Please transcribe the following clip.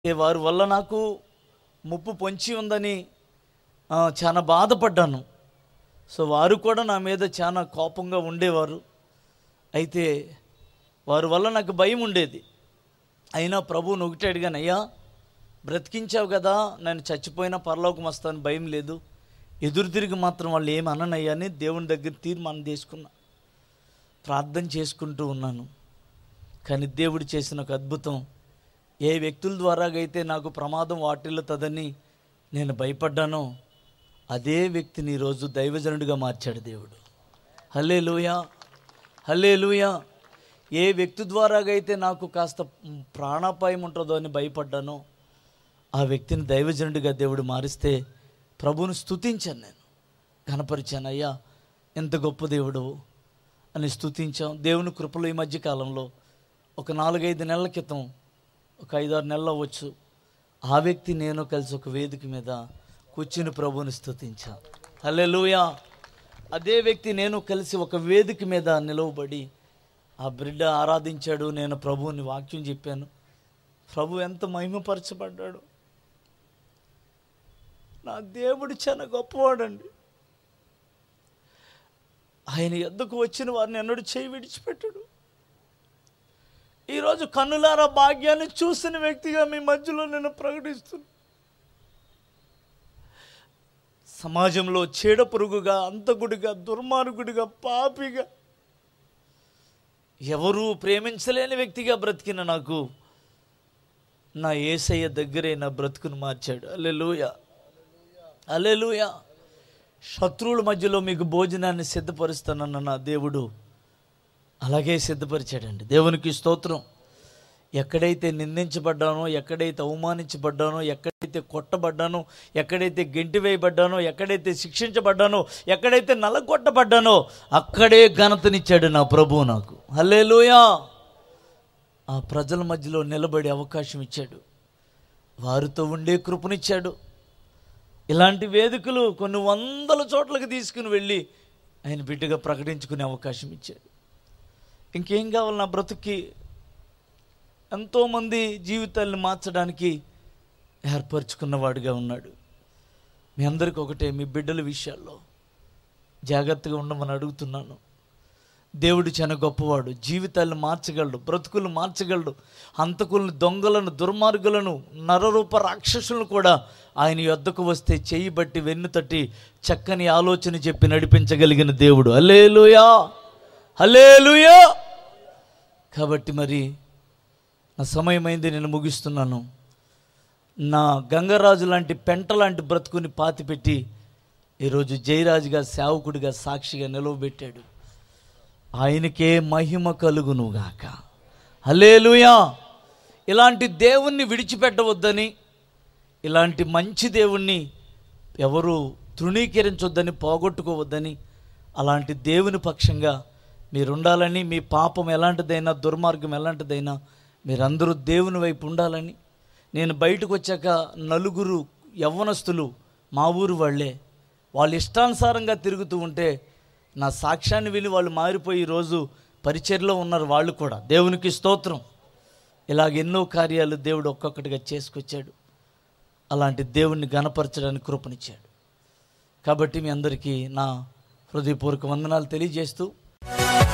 ఏ వారి వల్ల నాకు ముప్పు పొంచి ఉందని ఆ, చాలా బాధపడ్డాను సో వారు కూడా నా మీద చాలా కోపంగా ఉండేవారు అయితే వారి వల్ల నాకు భయం ఉండేది అయినా ప్రభువుని ఒకటే అడిగాను అయ్యా బ్రతికించావు కదా నేను చచ్చిపోయినా పరలోకం వస్తాను భయం లేదు ఎదురు తిరిగి మాత్రం వాళ్ళు ఏమి అననయ్యా అని దేవుని దగ్గర తీర్మానం తీసుకున్నా ప్రార్థన చేసుకుంటూ ఉన్నాను కానీ దేవుడు చేసిన ఒక అద్భుతం ఏ వ్యక్తుల ద్వారాగైతే నాకు ప్రమాదం వాటిల్లుతుందని నేను భయపడ్డానో అదే వ్యక్తిని ఈరోజు దైవజనుడిగా మార్చాడు దేవుడు హలే లూయా హలే లూయా ఏ వ్యక్తి ద్వారాగైతే నాకు కాస్త ప్రాణాపాయం ఉంటుందో అని భయపడ్డానో ఆ వ్యక్తిని దైవజనుడిగా దేవుడు మారిస్తే ప్రభువును స్తుతించాను నేను కనపరిచాను అయ్యా ఎంత గొప్ప దేవుడు అని స్తుతించాం దేవుని కృపలో ఈ మధ్య కాలంలో ఒక నాలుగైదు నెలల క్రితం ఒక ఐదారు నెలలు అవ్వచ్చు ఆ వ్యక్తి నేను కలిసి ఒక వేదిక మీద కూర్చుని ప్రభువుని స్తుతించాం హల్లెలూయా అదే వ్యక్తి నేను కలిసి ఒక వేదిక మీద నిలవబడి ఆ బిడ్డ ఆరాధించాడు నేను ప్రభువుని వాక్యం చెప్పాను ప్రభు ఎంత మహిమపరచబడ్డాడు నా దేవుడు చాలా గొప్పవాడండి ఆయన ఎద్దుకు వచ్చిన వారిని ఎన్నడూ చేయి విడిచిపెట్టడు ఈరోజు కన్నులారా భాగ్యాన్ని చూసిన వ్యక్తిగా మీ మధ్యలో నేను ప్రకటిస్తున్నాను సమాజంలో చీడ పురుగుగా అంతకుడిగా దుర్మార్గుడిగా పాపిగా ఎవరూ ప్రేమించలేని వ్యక్తిగా బ్రతికిన నాకు నా ఏసయ్య దగ్గరే నా బ్రతుకును మార్చాడు అల్లెలుయ అల్లెలుయ శత్రువుల మధ్యలో మీకు భోజనాన్ని సిద్ధపరుస్తానన్న నా దేవుడు అలాగే సిద్ధపరిచాడండి దేవునికి స్తోత్రం ఎక్కడైతే నిందించబడ్డానో ఎక్కడైతే అవమానించబడ్డానో ఎక్కడైతే కొట్టబడ్డానో ఎక్కడైతే గెంటి వేయబడ్డానో ఎక్కడైతే శిక్షించబడ్డానో ఎక్కడైతే నలగొట్టబడ్డానో అక్కడే ఘనతనిచ్చాడు నా ప్రభువు నాకు హల్లెలూయా ఆ ప్రజల మధ్యలో నిలబడే అవకాశం ఇచ్చాడు వారితో ఉండే కృపనిచ్చాడు ఇలాంటి వేదికలు కొన్ని వందల చోట్లకి తీసుకుని వెళ్ళి ఆయన బిడ్డగా ప్రకటించుకునే అవకాశం ఇచ్చాడు ఇంకేం కావాలి నా బ్రతుక్కి ఎంతోమంది జీవితాలను మార్చడానికి ఏర్పరచుకున్నవాడిగా ఉన్నాడు మీ అందరికీ ఒకటే మీ బిడ్డల విషయాల్లో జాగ్రత్తగా ఉండమని అడుగుతున్నాను దేవుడు చాలా గొప్పవాడు జీవితాలను మార్చగలడు బ్రతుకులు మార్చగలడు హంతకులను దొంగలను దుర్మార్గులను నరరూప రాక్షసులను కూడా ఆయన యొద్దకు వస్తే చెయ్యి బట్టి వెన్ను తట్టి చక్కని ఆలోచన చెప్పి నడిపించగలిగిన దేవుడు హల్లేలుయా హల్లేలుయా కాబట్టి మరి నా సమయమైంది నేను ముగిస్తున్నాను నా గంగరాజు లాంటి పెంట లాంటి బ్రతుకుని పాతిపెట్టి ఈరోజు జయరాజుగా సేవకుడిగా సాక్షిగా నిలవబెట్టాడు ఆయనకే మహిమ కలుగునుగాక హలేలుయా ఇలాంటి దేవుణ్ణి విడిచిపెట్టవద్దని ఇలాంటి మంచి దేవుణ్ణి ఎవరు తృణీకరించొద్దని పోగొట్టుకోవద్దని అలాంటి దేవుని పక్షంగా మీరుండాలని మీ పాపం ఎలాంటిదైనా దుర్మార్గం ఎలాంటిదైనా మీరందరూ దేవుని వైపు ఉండాలని నేను బయటకు వచ్చాక నలుగురు యవ్వనస్తులు మా ఊరు వాళ్ళే వాళ్ళు ఇష్టానుసారంగా తిరుగుతూ ఉంటే నా సాక్ష్యాన్ని విని వాళ్ళు మారిపోయి ఈరోజు పరిచర్లో ఉన్నారు వాళ్ళు కూడా దేవునికి స్తోత్రం ఇలాగ ఎన్నో కార్యాలు దేవుడు ఒక్కొక్కటిగా చేసుకొచ్చాడు అలాంటి దేవుణ్ణి గణపరచడానికి కృపనిచ్చాడు కాబట్టి మీ అందరికీ నా హృదయపూర్వక వందనాలు తెలియజేస్తూ